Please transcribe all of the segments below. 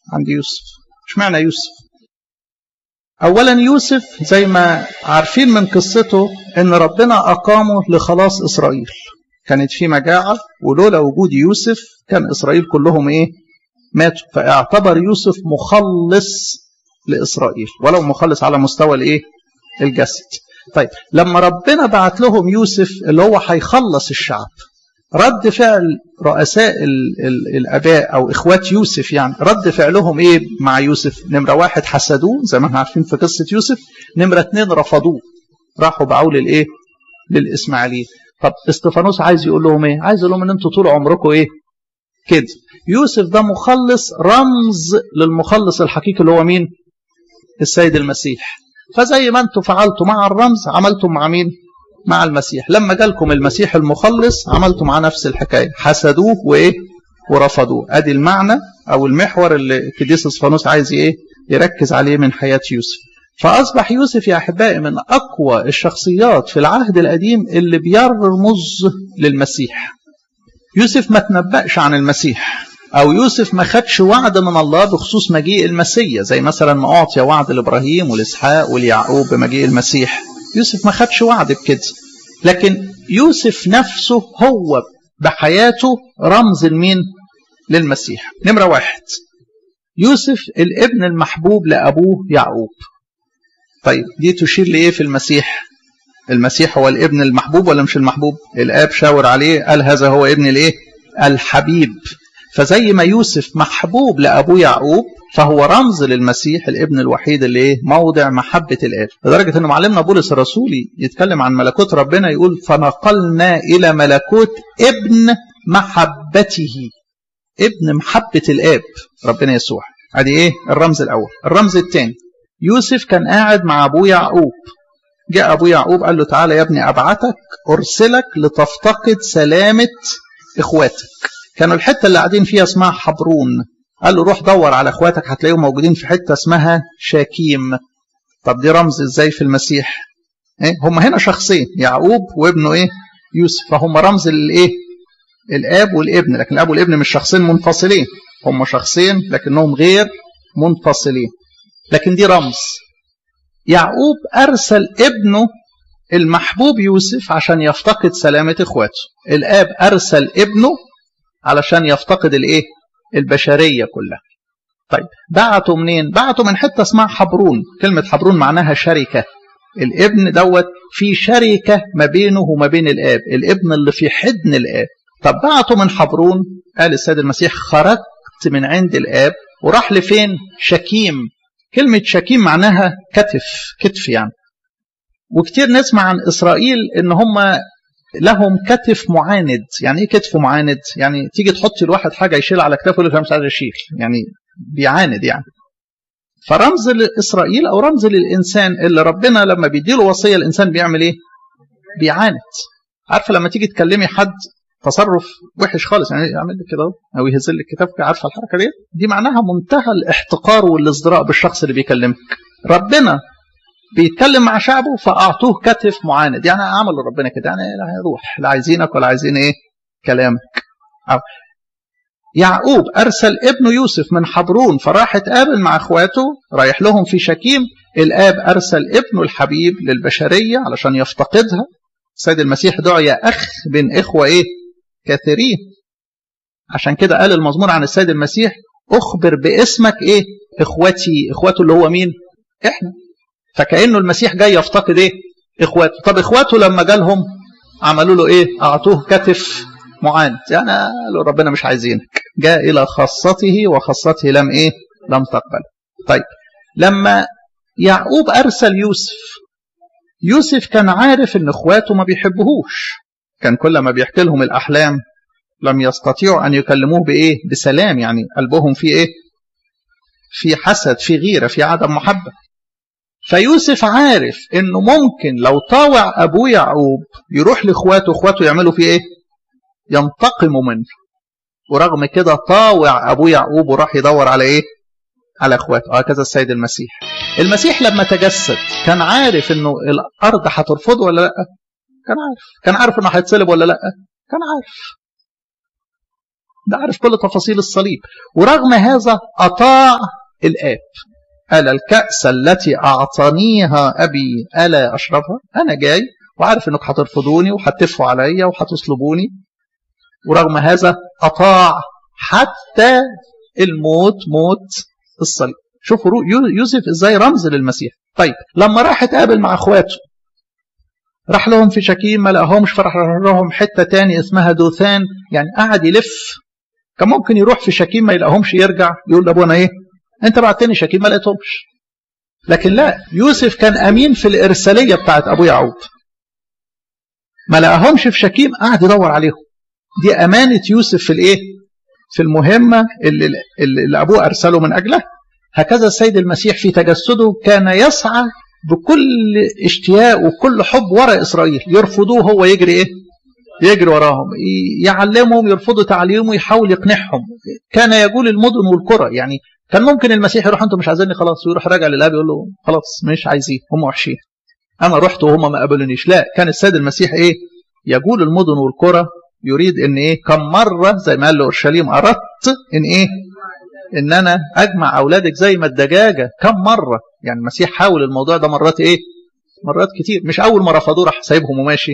عند يوسف اشمعنى يوسف اولا يوسف زي ما عارفين من قصته ان ربنا اقامه لخلاص اسرائيل كانت في مجاعة ولولا وجود يوسف كان اسرائيل كلهم ايه ماتوا فاعتبر يوسف مخلص لاسرائيل ولو مخلص على مستوى الايه الجسد طيب لما ربنا بعت لهم يوسف اللي هو هيخلص الشعب رد فعل رؤساء ال ال الاباء او اخوات يوسف يعني رد فعلهم ايه مع يوسف نمره واحد حسدوه زي ما احنا عارفين في قصه يوسف نمره اتنين رفضوه راحوا باعوه للايه للاسماعيليين طب استفانوس عايز يقول لهم ايه عايز يقول لهم ان انتوا طول عمركم ايه كده يوسف ده مخلص رمز للمخلص الحقيقي اللي هو مين السيد المسيح فزي ما انتم فعلتوا مع الرمز عملتم مع مين مع المسيح لما جالكم المسيح المخلص عملتوا معاه نفس الحكايه حسدوه وايه ورفضوه ادي المعنى او المحور اللي كديس اسفانوس عايز ايه يركز عليه من حياه يوسف فاصبح يوسف يا احبائي من اقوى الشخصيات في العهد القديم اللي بيرمز للمسيح يوسف ما تنبأش عن المسيح او يوسف ما خدش وعد من الله بخصوص مجيء المسيا زي مثلا ما اعطي وعد لابراهيم والاسحاق واليعقوب بمجيء المسيح يوسف ما خدش وعد بكده لكن يوسف نفسه هو بحياته رمز لمين للمسيح نمرة واحد يوسف الابن المحبوب لأبوه يعقوب طيب دي تشير لإيه في المسيح المسيح هو الابن المحبوب ولا مش المحبوب الآب شاور عليه قال هذا هو ابن الإيه الحبيب فزي ما يوسف محبوب لأبوه يعقوب فهو رمز للمسيح الابن الوحيد اللي ايه موضع محبة الآب لدرجة أن معلمنا بولس الرسولي يتكلم عن ملكوت ربنا يقول فنقلنا إلى ملكوت ابن محبته ابن محبة الآب ربنا يسوع ادي ايه الرمز الأول الرمز الثاني يوسف كان قاعد مع أبوه يعقوب جاء أبو يعقوب قال له تعالى يا ابني أبعتك أرسلك لتفتقد سلامة إخواتك كانوا الحتة اللي قاعدين فيها اسمها حبرون قال له روح دور على اخواتك هتلاقيهم موجودين في حته اسمها شاكيم طب دي رمز ازاي في المسيح ايه هم هنا شخصين يعقوب وابنه ايه يوسف فهم رمز للايه الاب والابن لكن الاب والابن مش شخصين منفصلين هم شخصين لكنهم غير منفصلين لكن دي رمز يعقوب ارسل ابنه المحبوب يوسف عشان يفتقد سلامه اخواته الاب ارسل ابنه علشان يفتقد الايه البشريه كلها طيب بعتوا منين بعتوا من حته اسمها حبرون كلمه حبرون معناها شركه الابن دوت في شركه ما بينه وما بين الاب الابن اللي في حضن الاب طب بعتوا من حبرون قال السيد المسيح خرجت من عند الاب وراح لفين شكيم كلمه شكيم معناها كتف كتف يعني وكتير نسمع عن اسرائيل ان هم لهم كتف معاند يعني ايه كتف معاند يعني تيجي تحط الواحد حاجه يشيل على كتافه يقول لك مش عايز اشيل يعني بيعاند يعني فرمز لاسرائيل او رمز للانسان اللي ربنا لما بيديله وصيه الانسان بيعمل ايه بيعاند عارفه لما تيجي تكلمي حد تصرف وحش خالص يعني يعمل لك كده او يهز لك كتافك عارفه الحركه دي دي معناها منتهى الاحتقار والازدراء بالشخص اللي بيكلمك ربنا بيتكلم مع شعبه فاعطوه كتف معاند يعني عمل ربنا كده يعني لا روح لا عايزينك ولا عايزين ايه كلامك أو يعقوب ارسل ابنه يوسف من حبرون فراح اتقابل مع اخواته رايح لهم في شكيم الاب ارسل ابنه الحبيب للبشريه علشان يفتقدها السيد المسيح دعي اخ بين اخوه ايه كثيرين عشان كده قال المزمور عن السيد المسيح اخبر باسمك ايه اخوتي اخواته اللي هو مين احنا فكانه المسيح جاي يفتقد ايه اخواته طب اخواته لما جالهم عملوا له ايه اعطوه كتف معاند يعني قالوا ربنا مش عايزينك جاء الى خاصته وخاصته لم ايه لم تقبل طيب لما يعقوب ارسل يوسف يوسف كان عارف ان اخواته ما بيحبوهوش كان كل ما بيحكي لهم الاحلام لم يستطيعوا ان يكلموه بايه بسلام يعني قلبهم في ايه في حسد في غيره في عدم محبه فيوسف عارف انه ممكن لو طاوع ابوه يعقوب يروح لاخواته اخواته يعملوا فيه ايه ينتقموا منه ورغم كده طاوع ابوه يعقوب وراح يدور على ايه على اخواته هكذا السيد المسيح المسيح لما تجسد كان عارف انه الارض هترفضه ولا لا كان عارف كان عارف انه هيتصلب ولا لا كان عارف ده عارف كل تفاصيل الصليب ورغم هذا أطاع الآب ألا الكأس التي أعطانيها أبي ألا أشربها أنا جاي وعارف أنك هترفضوني وهتفوا عليا وهتصلبوني ورغم هذا أطاع حتى الموت موت الصليب شوفوا يوسف ازاي رمز للمسيح طيب لما راح اتقابل مع اخواته راح لهم في شكيم ما لقاهمش فراح لهم حته تاني اسمها دوثان يعني قعد يلف كان ممكن يروح في شكيم ما يلاقيهمش يرجع يقول لابونا ايه انت بعتني شكيم ما لقيتهمش لكن لا يوسف كان امين في الارساليه بتاعت ابو يعقوب ما لقاهمش في شكيم قعد يدور عليهم دي امانه يوسف في الايه في المهمه اللي, اللي ابوه ارسله من اجلها هكذا السيد المسيح في تجسده كان يسعى بكل اشتياق وكل حب وراء اسرائيل يرفضوه هو يجري ايه يجري وراهم يعلمهم يرفضوا تعليمه يحاول يقنعهم كان يقول المدن والقرى يعني كان ممكن المسيح يروح انتم مش عايزيني خلاص ويروح راجع للاب يقول له خلاص مش عايزين هم وحشين انا رحت وهم ما قبلونيش لا كان السيد المسيح ايه يقول المدن والقرى يريد ان ايه كم مره زي ما قال له اورشليم اردت ان ايه ان انا اجمع اولادك زي ما الدجاجه كم مره يعني المسيح حاول الموضوع ده مرات ايه مرات كتير مش اول ما رفضوه راح سايبهم وماشي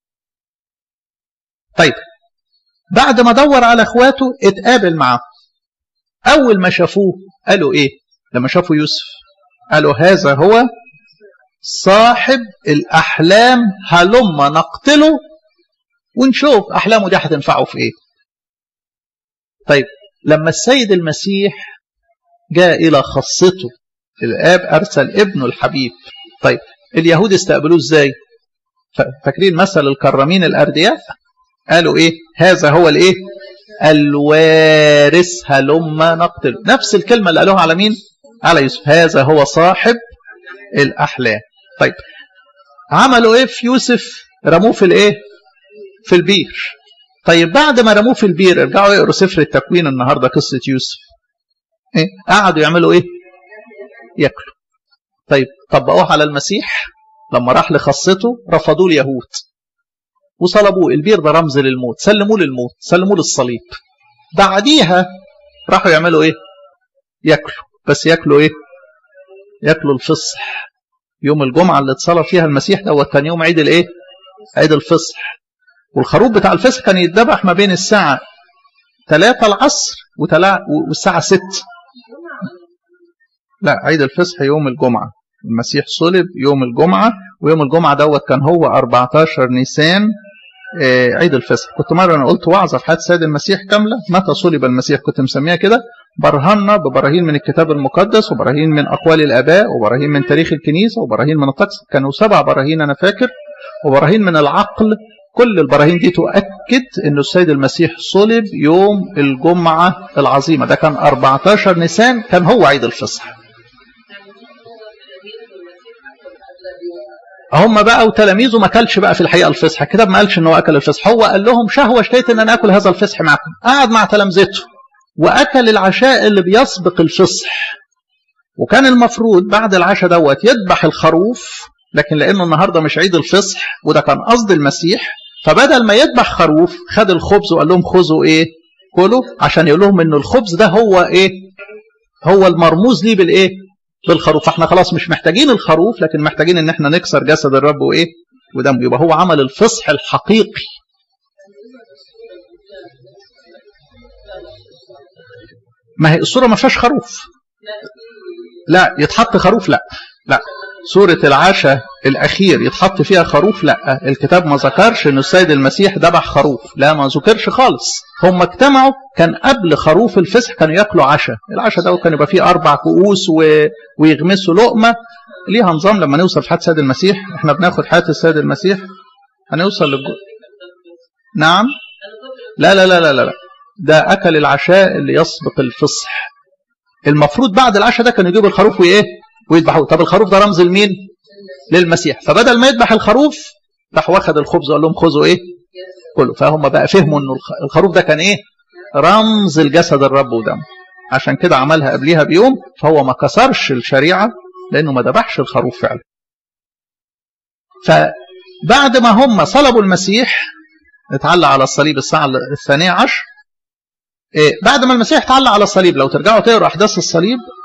طيب بعد ما دور على اخواته اتقابل معاهم اول ما شافوه قالوا ايه لما شافوا يوسف قالوا هذا هو صاحب الاحلام هلم نقتله ونشوف احلامه دي هتنفعه في ايه طيب لما السيد المسيح جاء الى خاصته الاب ارسل ابنه الحبيب طيب اليهود استقبلوه ازاي فاكرين مثل الكرامين الاردياء قالوا ايه هذا هو الايه الوارث هلم نقتل نفس الكلمه اللي قالوها على مين على يوسف هذا هو صاحب الاحلام طيب عملوا ايه في يوسف رموه في الايه في البير طيب بعد ما رموه في البير ارجعوا يقروا سفر التكوين النهارده قصه يوسف ايه قعدوا يعملوا ايه ياكلوا طيب طبقوها على المسيح لما راح لخاصته رفضوه اليهود وصلبوه البير ده رمز للموت سلموه للموت سلموه للصليب بعديها راحوا يعملوا ايه ياكلوا بس ياكلوا ايه ياكلوا الفصح يوم الجمعه اللي اتصلب فيها المسيح دوت كان يوم عيد الايه عيد الفصح والخروف بتاع الفصح كان يتذبح ما بين الساعه 3 العصر والساعه 6 لا عيد الفصح يوم الجمعه المسيح صلب يوم الجمعه ويوم الجمعه دوت كان هو 14 نيسان عيد الفصح كنت مرة أنا قلت وعظة في حياة السيد المسيح كاملة متى صلب المسيح كنت مسميها كده برهنا ببراهين من الكتاب المقدس وبراهين من أقوال الآباء وبراهين من تاريخ الكنيسة وبراهين من الطقس كانوا سبع براهين أنا فاكر وبراهين من العقل كل البراهين دي تؤكد أن السيد المسيح صلب يوم الجمعة العظيمة ده كان 14 نيسان كان هو عيد الفصح هم بقى وتلاميذه ما كلش بقى في الحقيقه الفصح الكتاب ما قالش ان هو اكل الفصح هو قال لهم شهوه اشتهيت ان انا اكل هذا الفصح معكم قعد مع تلامذته واكل العشاء اللي بيسبق الفصح وكان المفروض بعد العشاء دوت يذبح الخروف لكن لانه النهارده مش عيد الفصح وده كان قصد المسيح فبدل ما يذبح خروف خد الخبز وقال لهم خذوا ايه كلوا عشان يقول لهم ان الخبز ده هو ايه هو المرموز ليه بالايه بالخروف فاحنا خلاص مش محتاجين الخروف لكن محتاجين ان احنا نكسر جسد الرب وايه ودمه يبقى هو عمل الفصح الحقيقي ما هي الصوره ما فيهاش خروف لا يتحط خروف لا لا سورة العشاء الأخير يتحط فيها خروف لا الكتاب ما ذكرش أن السيد المسيح ذبح خروف لا ما ذكرش خالص هم اجتمعوا كان قبل خروف الفسح كانوا ياكلوا عشاء العشاء ده كان يبقى فيه أربع كؤوس و... ويغمسوا لقمة ليها نظام لما نوصل في حياة السيد المسيح احنا بناخد حياة السيد المسيح هنوصل للجو... نعم لا لا لا لا لا ده أكل العشاء اللي يسبق الفصح المفروض بعد العشاء ده كانوا يجيبوا الخروف وإيه ويذبحوه طب الخروف ده رمز لمين للمسيح فبدل ما يذبح الخروف راح واخد الخبز وقال لهم خذوا ايه كله فهم بقى فهموا انه الخروف ده كان ايه رمز الجسد الرب ودمه عشان كده عملها قبليها بيوم فهو ما كسرش الشريعه لانه ما ذبحش الخروف فعلا فبعد ما هم صلبوا المسيح اتعلق على الصليب الساعه الثانيه عشر بعد ما المسيح اتعلق على الصليب لو ترجعوا تقروا احداث الصليب